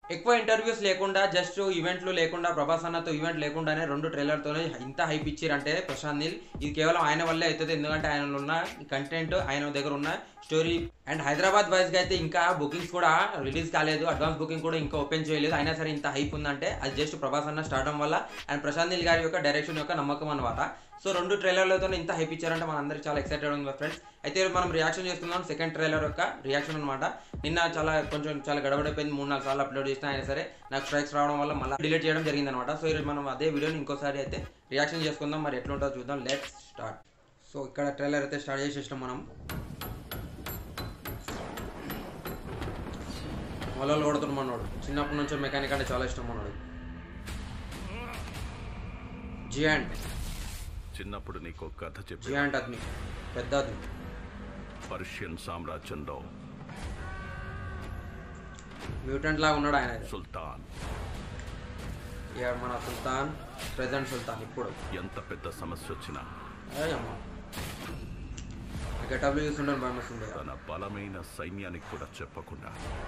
ఎక్కువ ఇంటర్వ్యూస్ లేకుండా జస్ట్ ఈవెంట్లు లేకుండా ప్రభాస్ అన్నతో ఈవెంట్ లేకుండానే రెండు ట్రైలర్తోనే ఇంత హైప్ ఇచ్చారంటే ప్రశాంత్ నీల్ ఇది కేవలం ఆయన వల్లే అవుతుంది ఎందుకంటే ఆయన ఉన్న కంటెంట్ ఆయన దగ్గర ఉన్న స్టోరీ అండ్ హైదరాబాద్ వైజ్ గా అయితే ఇంకా బుకింగ్స్ కూడా రిలీజ్ కాలేదు అడ్వాన్స్ బుకింగ్ కూడా ఇంకా ఓపెన్ చేయలేదు అయినా సరే ఇంత హైప్ ఉందంటే అది జస్ట్ ప్రభాస్ అన్న స్టార్ట్ అవ్వడం వల్ల అండ్ ప్రశాంత్ నీల్ గారి యొక్క డైరెక్షన్ యొక్క నమ్మకం అనమాట సో రెండు ట్రైలర్లతో ఇంత హైప్ ఇచ్చారంటే మనందరికి చాలా ఎక్సైటెడ్ ఉంది ఫ్రెండ్స్ అయితే మనం రియాక్షన్ చేస్తున్నాం సెకండ్ ట్రైలర్ యొక్క రియాక్షన్ అనమాట నిన్న చాలా కొంచెం చాలా గడబడిపోయింది మూడు నాలుగు సార్లు అప్లోడ్ చేసిన అయినా సరే నాకు స్ట్రైక్స్ రావడం వల్ల మళ్ళీ డిలీట్ చేయడం జరిగింది అనమాట సో ఈరోజు మనం అదే వీడియోని ఇంకోసారి అయితే రియాక్షన్ చేసుకుందాం మరి ఎట్లుంటుందో చూద్దాం లెట్ స్టార్ట్ సో ఇక్కడ ట్రైలర్ అయితే స్టార్ట్ చేసేసినాం మనం మొలలు కొడుతున్నాం అన్నాడు చిన్నప్పటి నుంచి మెకానిక్ అంటే చాలా ఇష్టం అన్నాడు జియాంట్ చిన్నప్పుడు నీకు కథ చెప్పి జియాంట్ అగ్ని పెద్ద అగ్ని పర్షియన్ సామ్రాజ్యంలో మ్యూటెంట్ లాగా ఉన్నాడు ఆయన అయితే. సుల్తాన్ ఇక మన సుల్తాన్ ప్రెసెంట్ సుల్తాన్ ఇప్పుడు ఎంత పెద్ద సమస్య వచ్చినా అయ్యమ్మ గెటప్లు చూస్తుంటాను భయం వస్తుంది తన బలమైన సైన్యానికి కూడా చెప్పకుండా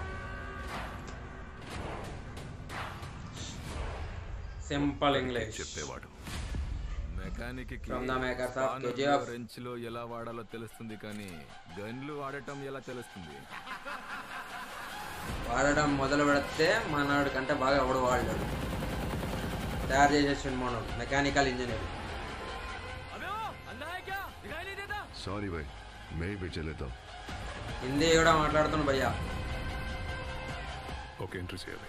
సింపుల్ ఇంగ్లీష్ చెప్పేవాడు mechanic From the makers of KGF. Wrench లో ఎలా వాడాలో తెలుస్తుంది కానీ గన్లు వాడటం ఎలా తెలుస్తుంది వాడడం మొదలు పెడితే మనవాడి కంటే బాగా ఎవడు వాడలేడు తయారు చేసేసిండు మనోడు మెకానికల్ ఇంజనీర్ सॉरी भाई मैं ही पीछे लेता हूँ హిందీ కూడా మాట్లాడుతున్నాడు భయ్యా ओके एंट्री చేయాలి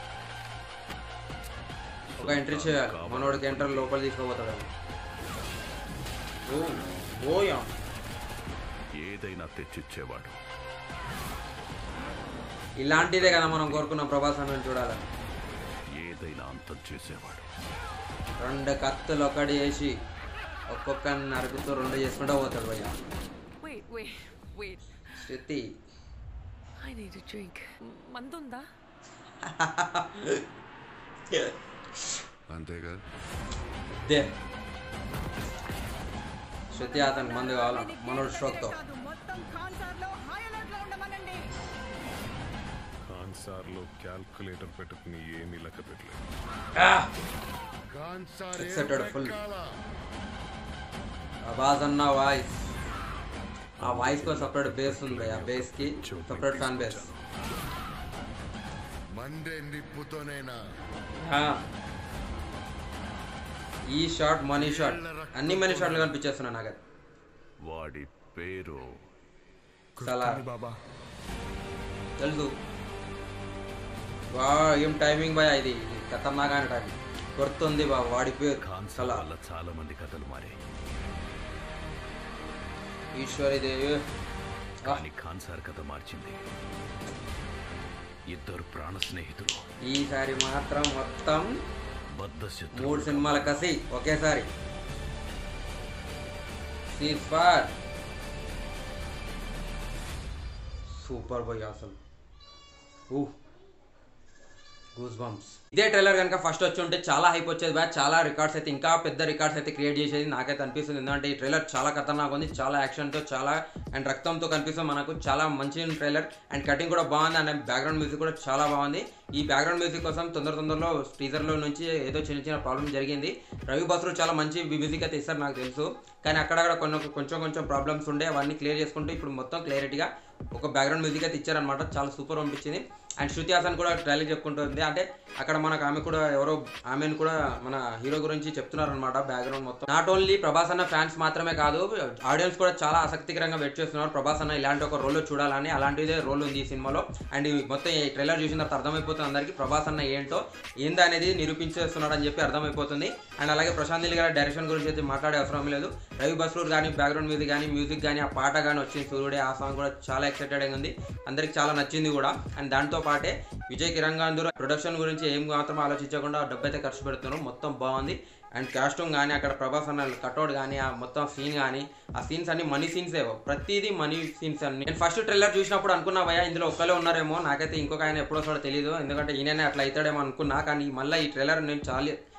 ఒక ఎంట్రీ చేయాలి మనోడికి ఎంటర్ లోపల తీసుకుపోతాడు ఆయన. ఓ ఓయా ఏదైనా తెచ్చిచ్చేవాడు ఇలాంటిదే కదా మనం కోరుకున్నాం ప్రభాస్ అన్న చూడాలని ఏదైనా అంతం చేసేవాడు రెండు కత్తులు ఒకటి చేసి ఒక్కొక్క నరుకుతూ రెండు చేసుకుంటూ పోతాడు భయ్యా Wait, wait, wait. Shruti I need a drink. మందుందా అంతేగా దే శృతి అతనికి మందు కావాలా మనోడు స్ట్రోక్తో మొత్తం ఖాన్సార్లో హై అలర్ట్ లో ఉండమనండి లో క్యాల్కులేటర్ పెట్టుకుని ఏమీ లెక్క పెట్టలేదు ఎక్సైటెడ్ ఫుల్ ప్రభాస్ అన్న వాయిస్ ఆ వాయిస్ కో సపరేట్ బేస్ ఉంది ఆ బేస్ కి సపరేట్ ఫ్యాన్ బేస్ మండే నిప్పుతోనైనా ఈ షాట్ మనీ షాట్ అన్ని మనీ షాట్లు కనిపించేస్తున్నాయి నాకు అది. వాడి పేరు సలార్ బాబా తెలుసు వా ఏం టైమింగ్ బాయ్ ఇది ఇది ఖతర్నాక్ అయిన టైం గుర్తుంది బా వాడి పేరు ఖాన్సర్ సలార్ వల్ల చాలా మంది కథలు మారాయి ఈశ్వరి దేవి కానీ ఖాన్సార్ కథ మార్చింది ఇద్దరు ప్రాణ స్నేహితులు ఈసారి మాత్రం మొత్తం బద్ధ శత్రువులు మూడు సినిమాల కసి ఒకేసారి ఫార్ సూపర్ బాయ్ అసలు ఊ గూస్ బంప్స్ ఇదే ట్రైలర్ కనుక ఫస్ట్ వచ్చి ఉంటే చాలా హైప్ వచ్చేది బ్యాచ్ చాలా రికార్డ్స్ అయితే ఇంకా పెద్ద రికార్డ్స్ అయితే క్రియేట్ చేసేది నాకైతే అనిపిస్తుంది ఎందుకంటే ఈ ట్రైలర్ చాలా ఖతర్నాక్ ఉంది చాలా యాక్షన్తో చాలా అండ్ రక్తంతో కనిపిస్తుంది మనకు చాలా మంచి ట్రైలర్ అండ్ కటింగ్ కూడా బాగుంది అండ్ బ్యాక్గ్రౌండ్ మ్యూజిక్ కూడా చాలా బాగుంది ఈ బ్యాక్గ్రౌండ్ మ్యూజిక్ కోసం తొందర తొందరలో టీజర్లో నుంచి ఏదో చిన్న చిన్న ప్రాబ్లం జరిగింది రవి బస్రు చాలా మంచి మ్యూజిక్ అయితే ఇస్తారు నాకు తెలుసు కానీ అక్కడక్కడ కొన్ని కొంచెం కొంచెం ప్రాబ్లమ్స్ ఉండే అవన్నీ క్లియర్ చేసుకుంటూ ఇప్పుడు మొత్తం క్లియరిటీగా ఒక బ్యాక్గ్రౌండ్ మ్యూజిక్ అయితే ఇచ్చారనమాట చాలా సూపర్ అనిపించింది అండ్ శృతి హాసన్ కూడా ట్రైలర్ చెప్పుకుంటుంది అంటే అక్కడ మనకు ఆమె కూడా ఎవరో ఆమెను కూడా మన హీరో గురించి చెప్తున్నారనమాట బ్యాక్గ్రౌండ్ మొత్తం నాట్ ఓన్లీ ప్రభాస్ అన్న ఫ్యాన్స్ మాత్రమే కాదు ఆడియన్స్ కూడా చాలా ఆసక్తికరంగా వెయిట్ చేస్తున్నారు ప్రభాస్ అన్న ఇలాంటి ఒక రోల్ చూడాలని అలాంటిదే రోల్ ఉంది ఈ సినిమాలో అండ్ ఈ మొత్తం ఈ ట్రైలర్ చూసిన తర్వాత అర్థమైపోతుంది అందరికీ ప్రభాస్ అన్న ఏంటో ఏంది అనేది నిరూపించేస్తున్నాడు అని చెప్పి అర్థమైపోతుంది అండ్ అలాగే ప్రశాంత్ నీల్ గారి డైరెక్షన్ గురించి అయితే మాట్లాడే అవసరం లేదు రవి బస్రూర్ కానీ బ్యాక్గ్రౌండ్ మ్యూజిక్ కానీ మ్యూజిక్ కానీ ఆ పాట కానీ వచ్చింది సూర్యుడే ఆ సాంగ్ కూడా చాలా ఎక్సైటెడ్ ఉంది అందరికి చాలా నచ్చింది కూడా అండ్ దాంతో పాటే విజయ్ కిరణ్ గాంధీ ప్రొడక్షన్ గురించి ఏం మాత్రం ఆలోచించకుండా డబ్బు అయితే ఖర్చు పెడుతున్నారు మొత్తం బాగుంది అండ్ కాస్ట్యూమ్ కానీ అక్కడ ప్రభాస్ అన్న కట్అవుట్ కానీ ఆ మొత్తం సీన్ కానీ ఆ సీన్స్ అన్ని మనీ సీన్స్ ఏవో ప్రతిదీ మనీ సీన్స్ అన్ని నేను ఫస్ట్ ట్రైలర్ చూసినప్పుడు అనుకున్నా భయ్యా ఇందులో ఒక్కలే ఉన్నారేమో నాకైతే ఇంకొక ఆయన ఎప్పుడు వస్తాడో తెలియదు ఎందుకంటే ఈయననే అట్లా అవుతాడేమో అనుకున్నా కానీ మళ్ళీ ఈ ట్రైలర్ నేను చాలా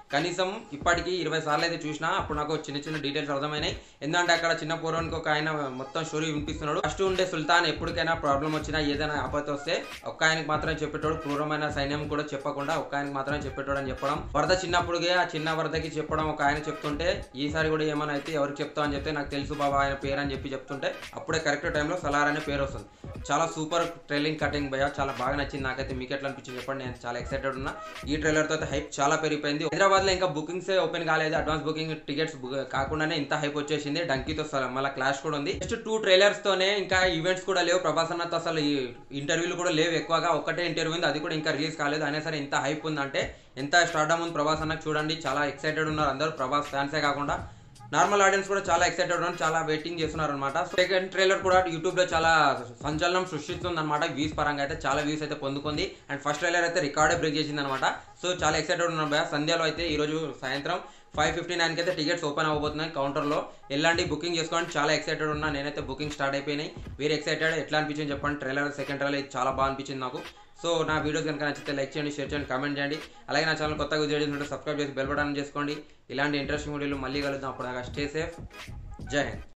కనీసం ఇప్పటికీ ఇరవై సార్లు అయితే చూసినా అప్పుడు నాకు చిన్న చిన్న డీటెయిల్స్ అర్థమైనాయి ఎందుకంటే అక్కడ చిన్న పూర్వానికి ఒక ఆయన మొత్తం స్టోరీ వినిపిస్తున్నాడు ఫస్ట్ ఉండే సుల్తాన్ ఎప్పటికైనా ప్రాబ్లం వచ్చినా ఏదైనా ఆపత్తి వస్తే ఒక్క ఆయనకి మాత్రమే చెప్పేటోడు క్రూరమైన సైన్యం కూడా చెప్పకుండా ఒక్క ఆయనకి మాత్రమే చెప్పేటోడు అని చెప్పడం వరద చిన్నప్పుడుగే ఆ చిన్న వరదకి చెప్పడం ఒక ఆయన చెప్తుంటే ఈసారి కూడా ఏమైనా అయితే ఎవరికి చెప్తావు అని చెప్తే నాకు తెలుసు బాబా ఆయన పేరు అని చెప్పి చెప్తుంటే అప్పుడే కరెక్ట్ టైంలో సలార్ అనే పేరు వస్తుంది చాలా సూపర్ ట్రైలింగ్ కటింగ్ భయ చాలా బాగా నచ్చింది నాకైతే మీకు ఎట్లా అనిపించింది చెప్పండి నేను చాలా ఎక్సైటెడ్ ఉన్నా ఈ ట్రైలర్తో అయితే హైప్ చాలా పెరిగిపోయింది హైదరాబాద్ లో ఇంకా బుకింగ్స్ ఓపెన్ కాలేదు అడ్వాన్స్ బుకింగ్ టికెట్స్ కాకుండానే ఇంత హైప్ వచ్చేసింది డంకీతో స- మళ్ళీ క్లాష్ కూడా ఉంది జస్ట్ టూ ట్రైలర్స్ తోనే ఇంకా ఈవెంట్స్ కూడా లేవు ప్రభాస్ అన్నతో అసలు ఈ ఇంటర్వ్యూలు కూడా లేవు ఎక్కువగా ఒకటే ఇంటర్వ్యూ ఉంది అది కూడా ఇంకా రిలీజ్ కాలేదు అయినా సరే ఇంత హైప్ ఉందంటే ఎంత స్టార్డమ్ ఉంది ప్రభాస్ అన్నకు చూడండి చాలా ఎక్సైటెడ్ ఉన్నారు అందరూ ప్రభాస్ ఫ్యాన్సే కాకుండా నార్మల్ ఆడియన్స్ కూడా చాలా ఎక్సైటెడ్ ఉన్నారు చాలా వెయిటింగ్ చేస్తున్నారు అనమాట సెకండ్ ట్రైలర్ కూడా యూట్యూబ్ లో చాలా సంచలనం సృష్టిస్తుంది అనమాట వ్యూస్ పరంగా అయితే చాలా వ్యూస్ అయితే పొందుకుంది అండ్ ఫస్ట్ ట్రైలర్ అయితే రికార్డే బ్రేక్ చేసింది అనమాట సో చాలా ఎక్సైటెడ్ ఉన్నాను భయ సంధ్యలో అయితే ఈ రోజు సాయంత్రం ఫైవ్ ఫిఫ్టీ నైన్కి అయితే టికెట్స్ ఓపెన్ అవ్వబోతున్నాయి కౌంటర్లో వెళ్ళండి బుకింగ్ చేసుకోండి చాలా ఎక్సైటెడ్ ఉన్నా నేనైతే బుకింగ్ స్టార్ట్ అయిపోయినాయి వేరే ఎక్సైటెడ్ ఎట్లా అనిపించింది చెప్పండి ట్రైలర్ సెకండ్ ట్రైలర్ ఇది చాలా బాగా అనిపించింది నాకు సో నా వీడియోస్ కనుక నచ్చితే లైక్ చేయండి షేర్ చేయండి కామెంట్ చేయండి అలాగే నా ఛానల్ కొత్తగా వీడియోస్ ఉంటే సబ్స్క్రైబ్ చేసి బెల్ బటన్ చేసుకోండి ఇలాంటి ఇంట్రెస్టింగ్ వీడియోలు మళ్ళీ కలుద్దాం అప్పుడు స్టే సేఫ్ జై హింద్